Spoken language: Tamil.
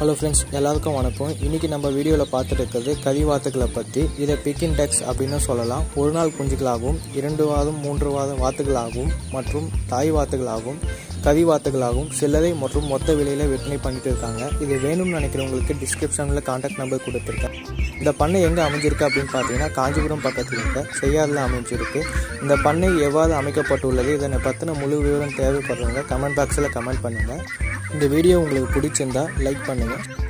ஹலோ ஃப்ரெண்ட்ஸ் எல்லாருக்கும் வணக்கம் இன்றைக்கி நம்ம வீடியோவில் பார்த்துட்டு இருக்கிறது கதிவாத்துக்களை பற்றி இதை பிக்கின் டெக்ஸ் அப்படின்னு சொல்லலாம் ஒரு நாள் குஞ்சுகளாகவும் இரண்டு வாதம் மூன்று வாதம் வாத்துகளாகவும் மற்றும் தாய் வாத்துகளாகவும் கவி வாத்துகளாகவும் சில்லறை மற்றும் மொத்த விலையில் விற்பனை பண்ணிட்டு இருக்காங்க இது வேணும்னு நினைக்கிறவங்களுக்கு டிஸ்கிரிப்ஷனில் கான்டாக்ட் நம்பர் கொடுத்துருக்கேன் இந்த பண்ணை எங்கே அமைஞ்சிருக்கு அப்படின்னு பார்த்தீங்கன்னா காஞ்சிபுரம் பக்கத்தில் இருக்க செய்யாறில் அமைஞ்சிருக்கு இந்த பண்ணை எவ்வாறு அமைக்கப்பட்டுள்ளது இதனை பற்றின முழு விவரம் தேவைப்படுறவங்க கமெண்ட் பாக்ஸில் கமெண்ட் பண்ணுங்கள் இந்த வீடியோ உங்களுக்கு பிடிச்சிருந்தா லைக் பண்ணுங்கள்